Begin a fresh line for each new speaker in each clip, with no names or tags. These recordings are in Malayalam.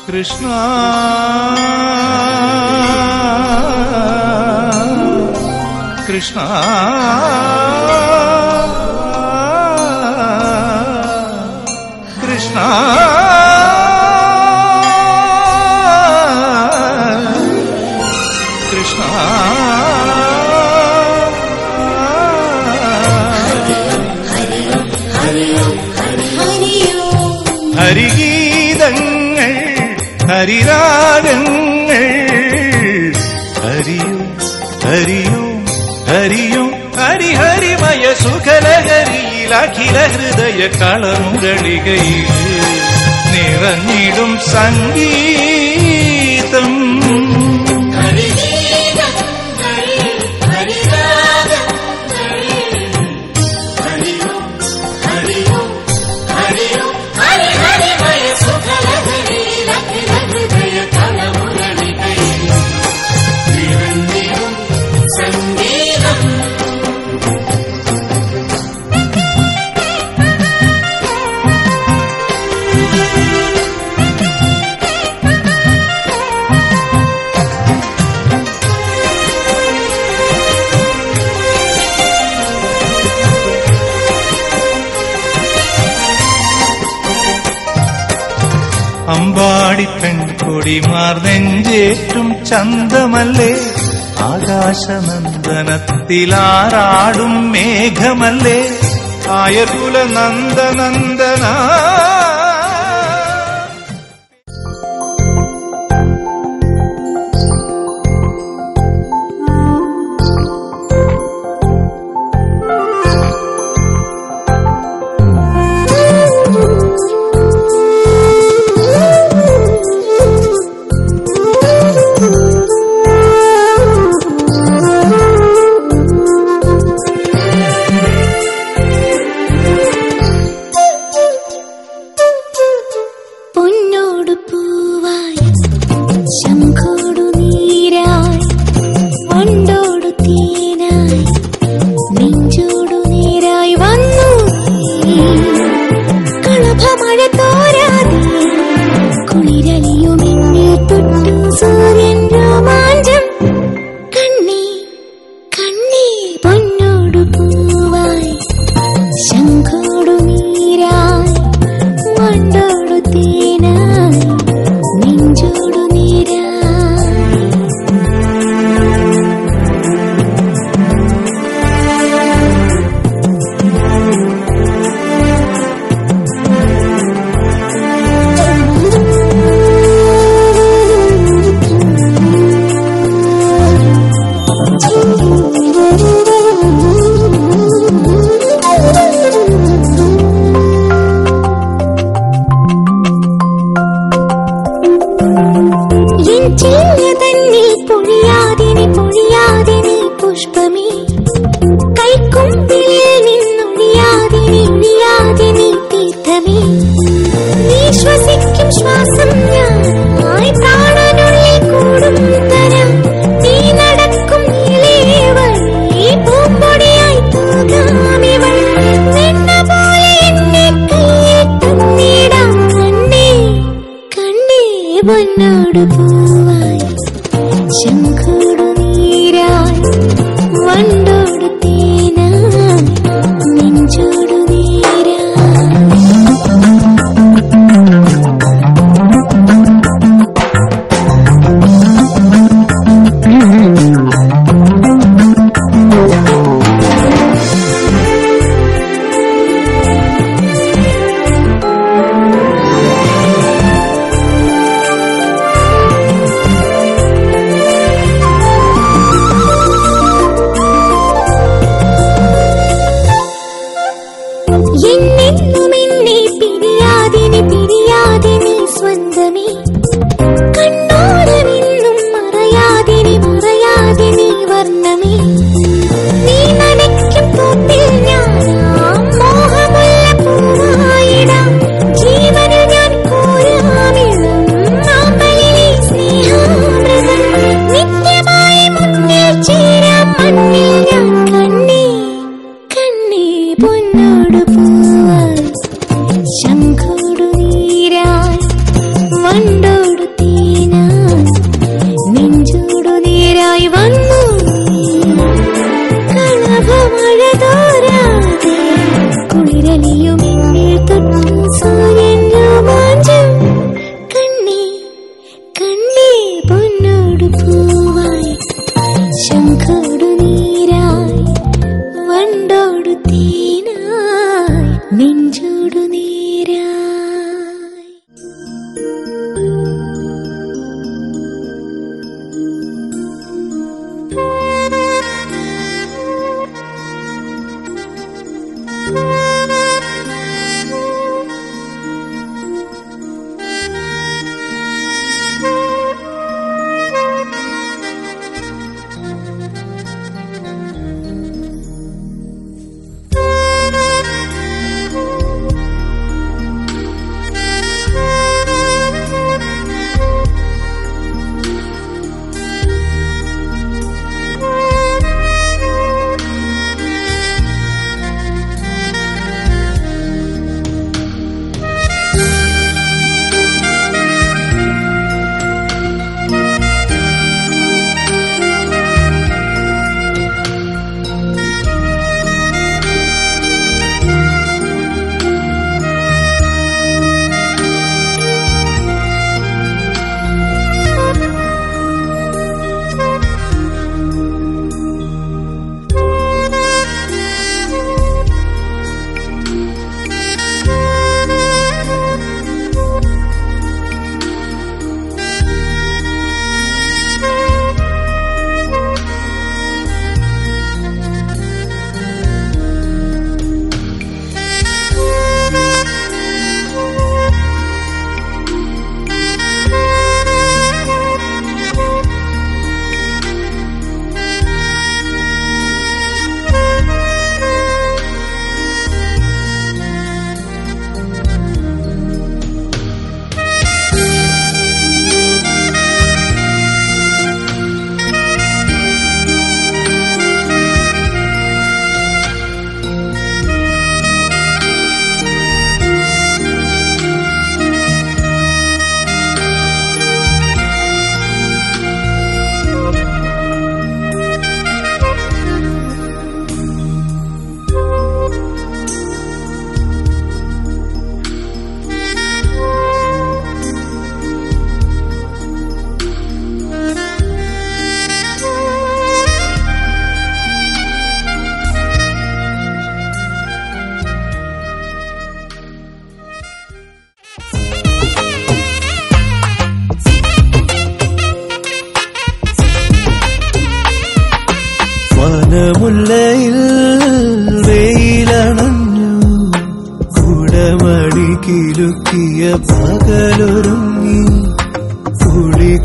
കൃഷ്ണ കൃഷ്ണ കൃഷ്ണ കൃഷ്ണ ഹരിഗീതങ്ങൾ ഹരിരാഗങ്ങൾ ഹരിയോ ഹരിയോ ഹരിയോ ഹരിഹരിമയ സുഖലഹരിയിൽ അഖില ഹൃദയ കളമുരളികയിൽ നിറഞ്ഞിടും സംഗീതം അമ്പാടി പെൺകൊടിമാർ നെഞ്ചേറ്റും ചന്തമല്ലേ ആകാശനന്ദനത്തിലാറാടും മേഘമല്ലേ ആയകുല നന്ദനന്ദന
പൊന്നോടു പൂവായി ശംഖോടു നീരായി വണ്ടോടു തേനായി നെഞ്ചോടു നേരായി വന്നു കളഭമഴ തോരാതെ കുളിരലിയുമെന്നെ തൊട്ടു സൂര്യൻ രോമാഞ്ചം കണ്ണേ കണ്ണേ പൊന്നോടു പൂവായി ശംഖോടു നീരായി വണ്ടോടു തേനായി നെഞ്ചോടു നീരായി എൻ ചില്ല തന്നിൽ പൊഴിയാതിനി പൊഴിയാതിനി പുഷ്പമേ കൈക്കുമ്പിളിൽ നിന്നൊഴിയാതിനി ഒഴിയാതിനി തീർത്ഥമേ നീ ശ്വസിക്കും ശ്വാസം ഞാൻ ആയി പ്രാണനുള്ളിൽ കൂടും തരാം നീ നടക്കും നീളേ വഴി പൂമ്പൊടിയായി തൂകാമിവൾ വെണ്ണ പോലെ എന്നെ കയ്യിൽ തന്നിടാം കണ്ണേ കണ്ണേ പൊന്നോട് പൂവായി ശംഖോടു നീരായി വണ്ടോട് തേനായി നെഞ്ചോടു നീരായി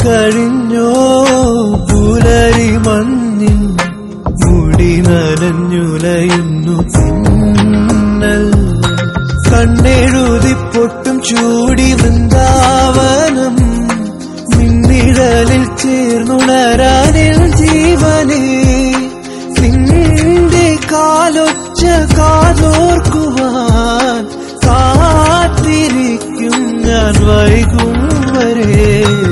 കഴിഞ്ഞോ പുലരി മഞ്ഞിൻ മുടി നനഞ്ഞുലയുന്നു പിന്നൽ കണ്ണെഴുതി പൊട്ടും ചൂടി വൃന്ദാവനം നിന്നിഴലിൽ ചേർന്നുണരാനിൽ ജീവനെ നിന്റെ കാലൊച്ച കാതോർക്കുവാൻ കാത്തിരിക്കും ഞാൻ വൈകും വരെ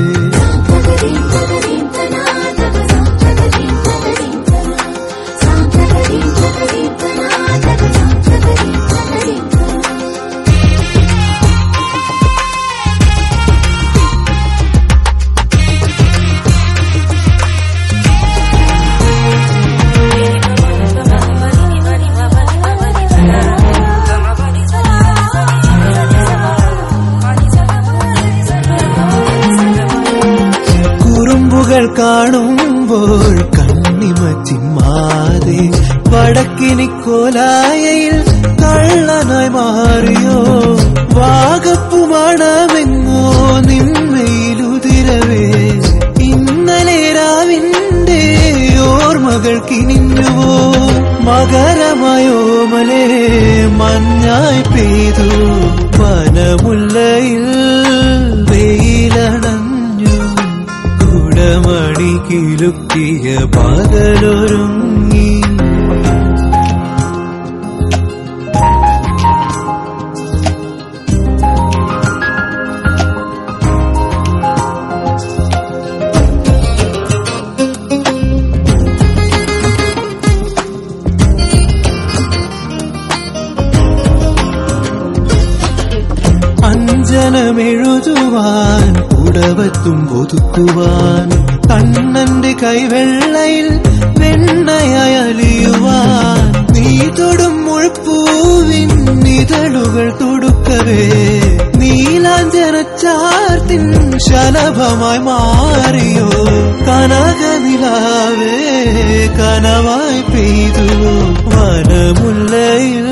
കുറുമ്പുകൾ കാണുമ്പോൾ കണ്ണിമച്ചിമാതെ വടക്കിനി കോലായയിൽ കള്ളനായി മാറിയോ വാഗപ്പുമണമെങ്ങോ നിമ്മയിലുതിരവേ ഇന്നലെ രാവിന്റെ ഓർമ്മകൾ കിനിഞ്ഞുവോ മകരമയോമലേ മഞ്ഞായി പെയ്തു വനമുല്ലയിൽ വെയിലണഞ്ഞു കുടമണി കിലുക്കിയ പകലൊരുങ്ങി അഞ്ജനമെഴുതുവാൻ ഉടവത്തും ഒതുക്കുവാൻ കണ്ണന്റെ കൈവെള്ളയിൽ വെണ്ണയായി അലിയുവാൻ നീ തൊടും മുഴപ്പൂവിൻ നിതളുകൾ തൊടുക്കവേ നീലാഞ്ജന ചാർത്തിൻ ശലഭമായി മാറിയോ കനകനിലാവേ കനവായി പെയ്തു വനമുല്ലയിൽ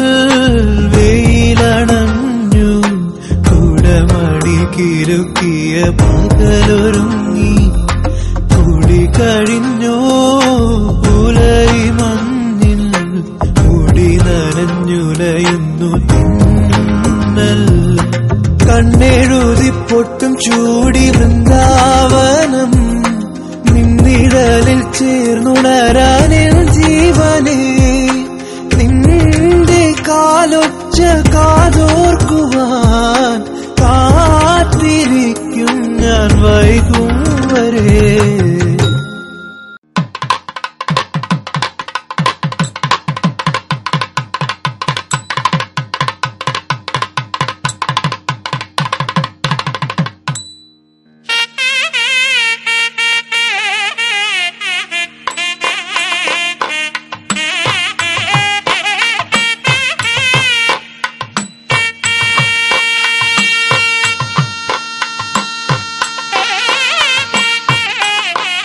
വെയിലണഞ്ഞു കുടമണി കിരുക്കിയ പകലൊരുങ്ങി കുടി കഴിഞ്ഞോ പുലരി മഞ്ഞിൽ മുടി നനഞ്ഞുലയുന്നു തിന്നൽ കണ്ണെഴുതി പൊട്ടും ചൂടി വൃന്ദാവനം നിന്നിടലിൽ ചേർന്നുണരാനിൽ ജീവനെ നിന്റെ കാലൊച്ച കാതോർക്കുവാൻ കാത്തിരിക്കും ഞാൻ വൈകും വരെ
Thank you.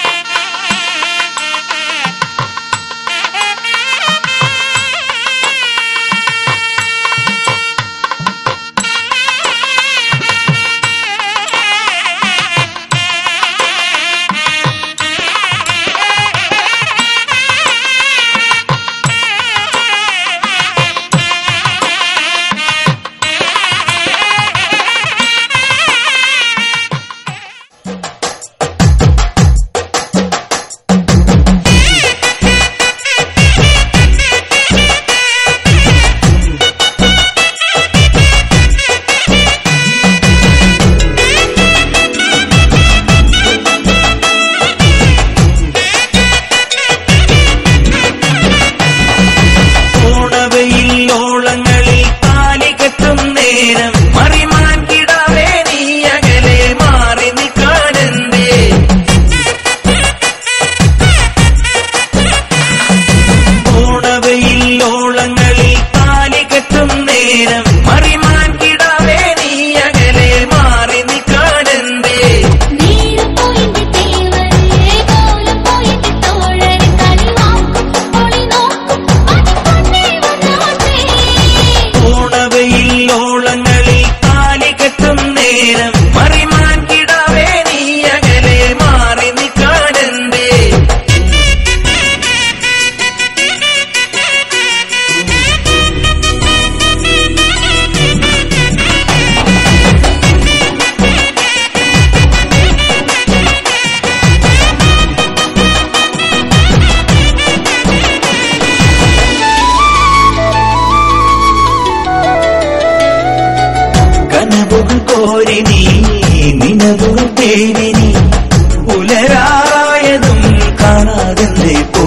മേദിനി പുലരാറായതും കാണാതെ പോ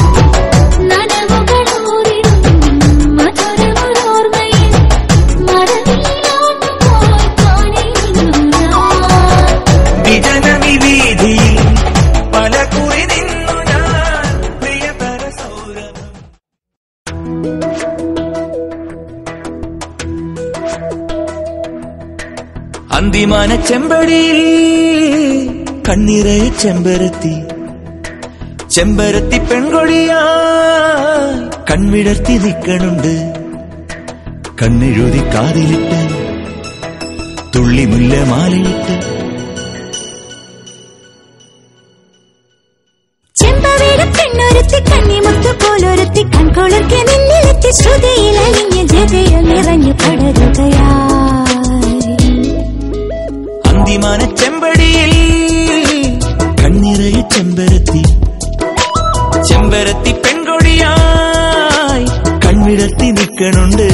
നനവുകളൂരിടും മധുരമൊരോർമ്മയിൽ മറവിയിലോട്ട് പോയി താനേ നിന്നു ഞാൻ.
വിജനമി വീതിയിൽ പല കുറി നിന്നു ഞാൻ പ്രിയതര സൗരഭം അന്തിമാന ചെമ്പടിയിൽ കണ്ണിറയ ചെമ്പരത്തി ചെമ്പരത്തി പെൺകൊടിയാ കൺവിടർത്തി നിൽക്കണുണ്ട് കണ്ണെഴുതി കാതിലിട്ട് തുള്ളി മുല്ല മാലയിട്ട്
ചെമ്പവേട പെണ്ണൊരുത്തി കണ്ണിമുത്തു പോലൊരുത്തി കൺകൊളർക്കെ നിന്നിലെത്തി ശ്രുതിയിൽ അലിഞ്ഞ ജതയിൽ നിറഞ്ഞു പടരുകയായി
അന്തിമാന ചെമ്പടിയിൽ കണ്ണിറയ ചെമ്പരത്തി ചെമ്പരത്തി പെൺകൊടിയായി കൺവിടർത്തി നിൽക്കണുണ്ട്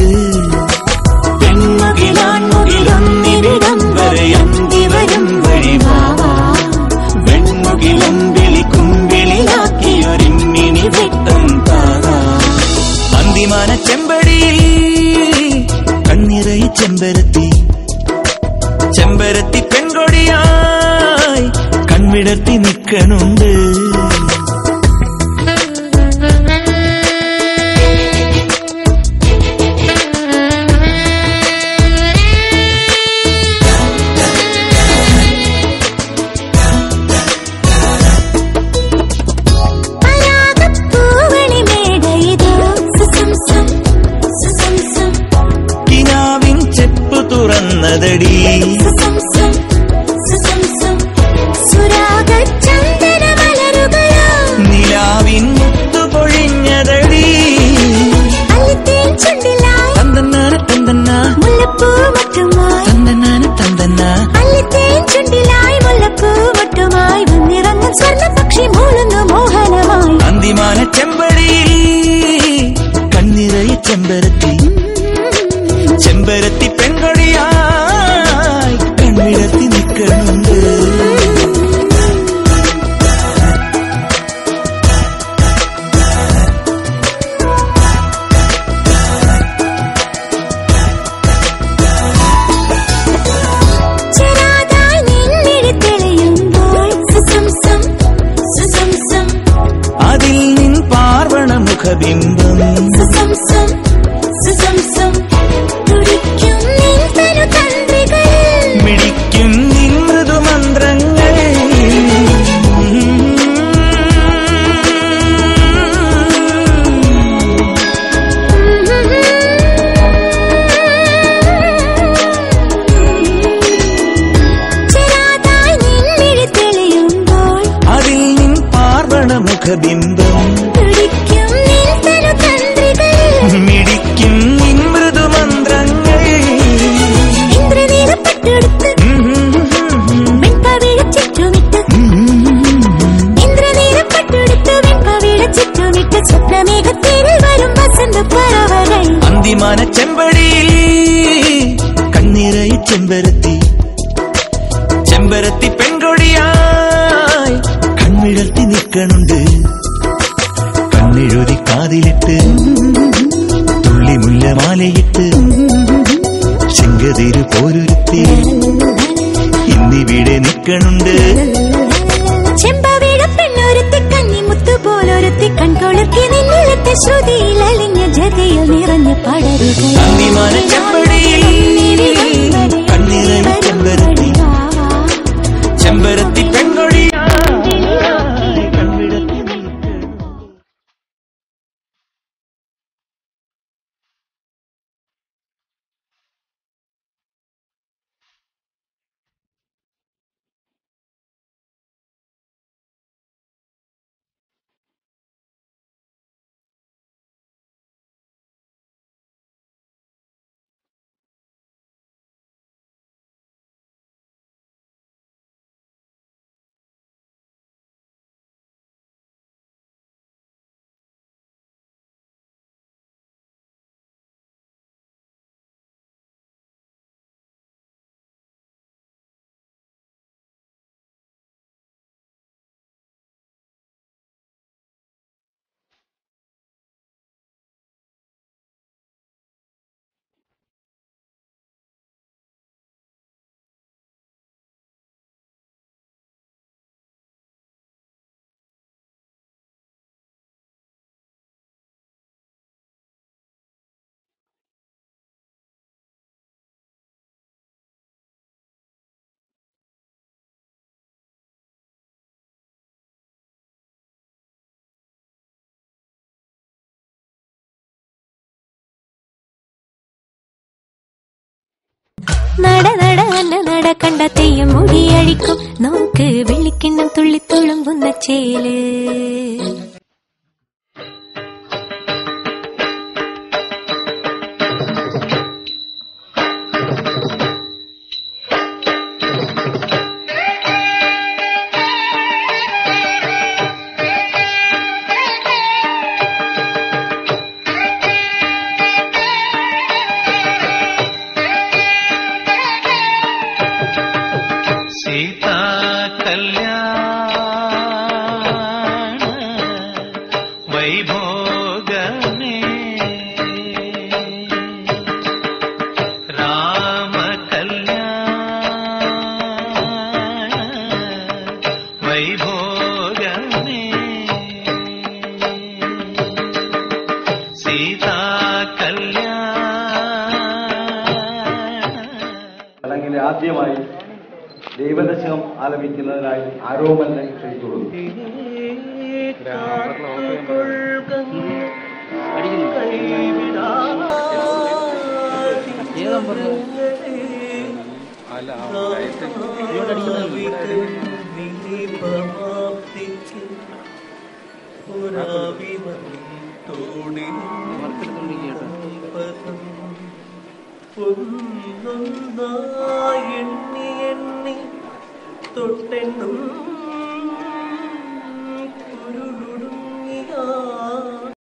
പെൺമുകിലാൺമുകിലൊന്നിവിടം വരെ അന്തി വരും വഴിവാവാ വെൺമുകിലമ്പിളി കുമ്പിളിലാക്കിയൊരിമ്മിനി വെട്ടം താറാ അന്തിമാന ചെമ്പടിയിൽ കണ്ണിറയ ചെമ്പരത്തി ചെമ്പരത്തി പെൺകൊടിയായി കൺവിടർത്തി നിൽക്കണുണ്ട്
പരാഗപ്പൂവണി മേടയിതോ സുസംസം സുസംസം
കിനാവിൻ ചെപ്പ് തുറന്നതടി
സുസംസം സുസംസം സുരാഗചന്ദന മലരുകയോ
നിലാവിൻ മുത്തു പൊഴിഞ്ഞതടി
അല്ലിത്തേൻ ചുണ്ടിലായി
തന്തന്നാന തന്തന്ന
മുല്ലപ്പൂ മറ്റുമായി
തന്തന്നാന തന്തന്ന
അല്ലിത്തേൻ ചുണ്ടിലായി മുല്ലപ്പൂ മറ്റുമായി വന്നിറങ്ങും സ്വർണ്ണ പക്ഷി മൂളുന്നു മോഹനമായി
അന്തിമാന ചെമ്പടിയിൽ കണ്ണിറയ ചെമ്പരത്തി ചെമ്പരത്തി പെൺകൊടിയായി കൺവിടർത്തി നിൽക്കണുണ്ട്
ചെറാതായി നിന്നിഴി തെളിയുമ്പോൾ സുസംസം സുസംസം
അതിൽ നിൻ പാർവണ മുഖബിംബം
സുസംസം സുസംസം തുടിക്കും നിൻ തനു തന്ത്രികളിൽ
മിടിക്കും നിൻ മൃദുമന്ത്രങ്ങൾ
ചെറാതായി നിന്നിഴി തെളിയുമ്പോൾ
അതിൽ നിൻ പാർവണ മുഖബിംബം
തുടിക്കും നിൻ തനു തന്ത്രികളിൽ
മിടിക്കും നിൻ മൃദുമന്ത്രങ്ങൾ
ഇന്ദ്രനീലപ്പട്ടെടുത്ത് വെൺപവിഴ ചുറ്റുമിട്ട് ഇന്ദ്രനീലപ്പട്ടെടുത്ത് വെൺപവിഴ ചുറ്റുമിട്ട് സ്വപ്നമേഘത്തിൽ വരും വസന്ത പറവകൾ
അന്തിമാന ചെമ്പടിയിൽ കണ്ണിറയ ചെമ്പരത്തി ചെമ്പരത്തി പെൺകൊടിയായി കൺവിടർത്തി നിൽക്കണുണ്ട് കണ്ണെഴുതി കാതിലിട്ട് തുള്ളി മുല്ലമാലയിട്ട് ചെങ്കതിര് പോരൊരുത്തി ഇന്നിവിടെ നിൽക്കണുണ്ട്
ചെമ്പവിഴ പെണ്ണൊരുത്തി കന്നിമുത്തു പോലൊരുത്തി കൺകൊളുക്കി നിന്നിലത്തെ ശ്രുതിയിൽ അലിഞ്ഞ ജതയിൽ നിറഞ്ഞ പടരുക
അന്തിമാന ചെമ്പടിയിൽ കണ്ണിറയ ചെമ്പരത്തി ചെമ്പരത്തി
നട നട അന്ന നട കണ്ട തെയ്യം മുടിയഴിക്കും നോക്ക് വെള്ളിക്കിണ്ണം തുള്ളി തുളുമ്പുന്ന ചേല്
സീതാ കല്യാണ വൈഭോഗമേ രാമ കല്യാണ വൈഭോഗമേ സീതാ കല്യാണ
ചടങ്ങിൽ ആദ്യമായി ദൈവദശകം ആലപിക്കുന്നതിനായി ആരോമലിനെ ക്ഷണിച്ചുകൊള്ളുന്നു
എണ്ണി എണ്ണി തൊട്ടെണ്ണും